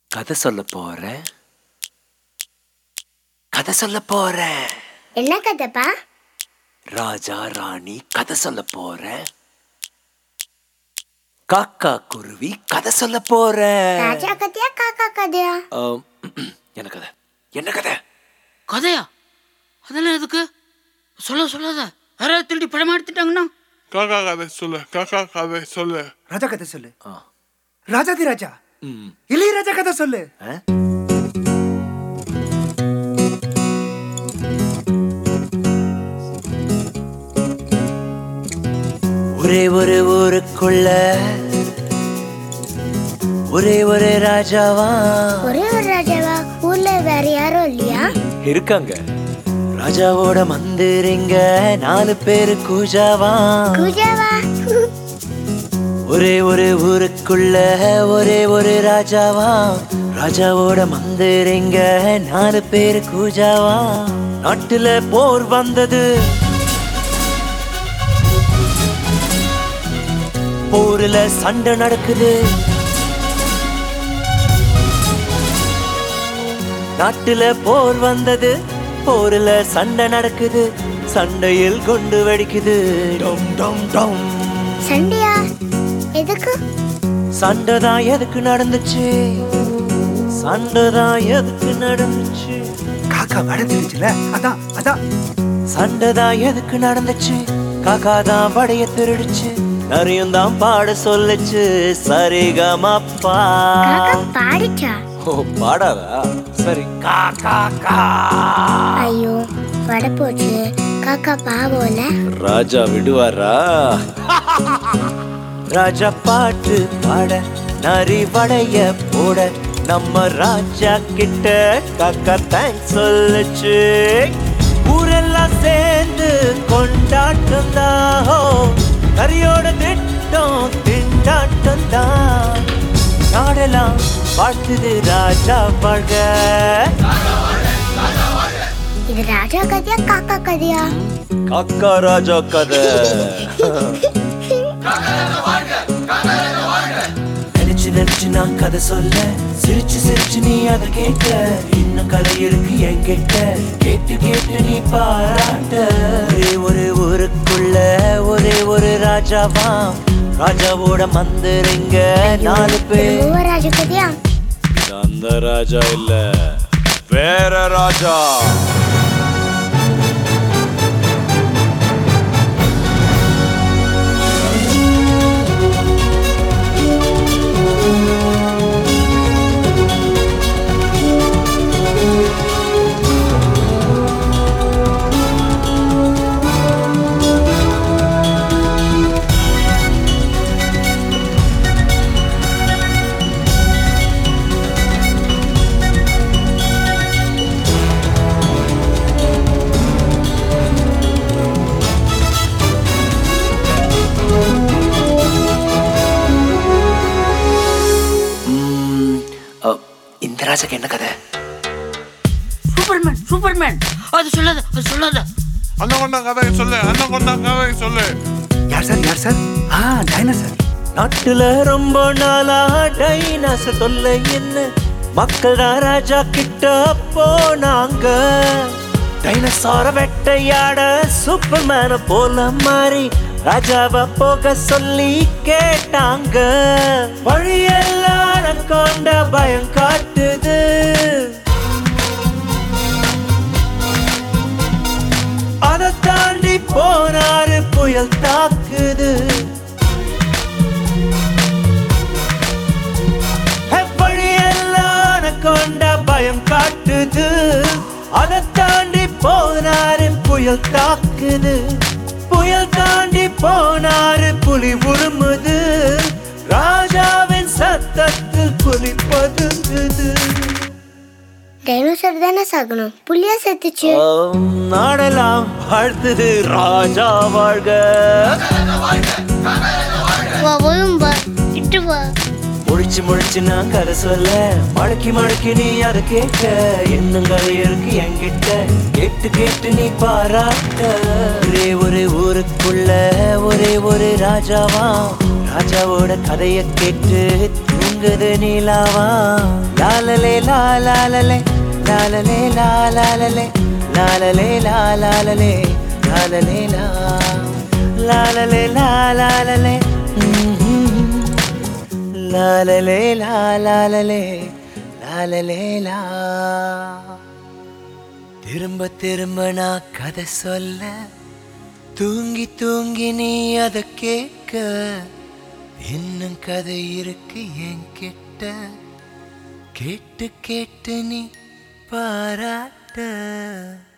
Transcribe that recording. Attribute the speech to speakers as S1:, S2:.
S1: கதை சொல்ல போறேன் கதை சொல்ல போறேன்
S2: என்ன கதைப்பா
S1: ராஜா ராணி கதை சொல்ல போறேன் காக்கா குருவி கதை சொல்ல போறேன்
S2: ராஜா கதையா காக்கா கதையா
S1: ஆம், என்ன கதை என்ன கதை
S3: கதையா அதெல்லாம் எதுக்கு சொல்ல சொல்லாத யாராவது திருடி படமா எடுத்துட்டாங்கன்னா
S4: காக்கா கதை சொல்லு காக்கா கதை சொல்லு
S5: ராஜா கதை சொல்லு
S1: ஆ.
S5: ராஜாதி ராஜா
S1: ம்.
S5: இளையராஜா கதை சொல்லு
S1: ஆ? ஒரே ஒரு ஊருக்குள்ள ஒரே ஒரு ராஜாவா
S2: ஒரே ஒரு ராஜாவா ஊர்ல வேற யாரும் இல்லையா
S1: இருக்காங்க ராஜாவோட மந்திரிங்க நாலு பேரு கூஜாவா
S2: பூஜாவா
S1: ஒரே ஒரு ஊருக்குள்ள ஒரே ஒரு ராஜாவா ராஜாவோட மந்திரிங்க நாலு பேரு கூஜாவா நாட்டுல போர் வந்தது போர்ல சண்டை நடக்குது நாட்டுல போர் வந்தது போர்ல சண்டை நடக்குது சண்டையில் கொண்டு வெடிக்குது டம் டம் டம்
S2: சண்டையா எதுக்கு
S1: சண்டை தான் எதுக்கு நடந்துச்சு சண்டை தான் எதுக்கு நடந்துச்சு
S5: காக்கா வடந்துருச்சுல அதான் அதான்
S1: சண்டை தான் எதுக்கு நடந்துச்சு காக்கா தான் படைய திருடுச்சு நரியும் தான் பாட சொல்லுச்சு சரிகமப்பா
S2: காக்கா பாடிச்சா
S1: ஓ பாடாதா சரி கா கா கா
S2: ஐயோ வட போச்சு காக்கா பாவோல
S1: ராஜா விடுவாரா ராஜா பாட்டு பாட நரி வடைய போட நம்ம ராஜா கிட்ட காக்கா தேங்க்ஸ் சொல்லுச்சு ஊரெல்லாம் சேர்ந்து கொண்டாட்டம் தான் நரியோட திட்டம் திண்டாட்டம் தான் நாடெல்லாம் வாழ்த்துது ராஜா வாழ்க
S2: இது ராஜா கதையா காக்கா கதையா
S1: காக்கா ராஜா கதை நினைச்சு நினைச்சு நான் கதை சொல்ல சிரிச்சு சிரிச்சு நீ அதை கேட்க இன்னும் கதை இருக்கு என்கிட்ட கேட்டு கேட்டு நீ பாராட்ட ஒரே ஒரு ஊருக்குள்ள ஒரே ஒரு ராஜாவா ராஜாவோட மந்திரிங்க நாலு பேர்
S2: ரொம்ப ராஜா கதையா
S1: அந்த ராஜா இல்ல வேற ராஜா ம், அ, இந்த ராஜாக்கு என்ன கதை
S3: சூப்பர்மேன் சூப்பர்மேன் அது சொல்லாத அது சொல்லாத
S4: அண்ணன் கொண்டா கதை சொல்லு அண்ணன் கொண்டா கதை சொல்லு
S5: யார் சார் யார் சார் ஆ டைனோசர்
S1: நாட்டுல ரொம்ப நாளா டைனாசர் தொல்லை என்ன மக்கள் தான் ராஜா கிட்ட போனாங்க டைனசார வேட்டையாட சூப்பர்மேன போல மாறி ராஜாவை போக சொல்லி கேட்டாங்க வழியெல்லாம் கொண்ட பயம் காட்டுது அதை தாண்டி போனாரு புயல் தாக்குது எப்படியெல்லாம் கொண்ட பயம் காட்டுது அதை தாண்டி போனாரு புயல் தாக்குது புயல் தாண்டி போனாரு புலி உருமுது ராஜாவின் சத்தத்தில் புலி பதுங்குது
S2: டைனோசர் தானே சாகணும் புள்ளியா செத்துச்சு
S1: ஆம், நாடெல்லாம் வாழ்த்துது ராஜா வாழ்க
S2: வா ஒழும்பா இட்டு வா
S1: முழிச்சு முழிச்சு நான் கதை சொல்ல மடக்கி மடக்கி நீ அதை கேட்க இன்னும் கதை இருக்கு என்கிட்ட கேட்டு கேட்டு நீ பாராட்ட ஒரே ஒரு ஊருக்குள்ள ஒரே ஒரு ராஜாவா ராஜாவோட கதைய கேட்டு தூங்குது நீலாவா லாலலே லாலாலலே லாலலே லாலாலலே லாலலே லாலாலலே லாலலே லா லாலலே லாலாலலே ம்ஹும். லாலலே லாலாலலே லாலலே லா திரும்ப திரும்ப நான் கதை சொல்ல தூங்கி தூங்கி நீ அதை கேட்க இன்னும் கதை இருக்கு என் கிட்ட கேட்டு கேட்டு நீ பாராட்ட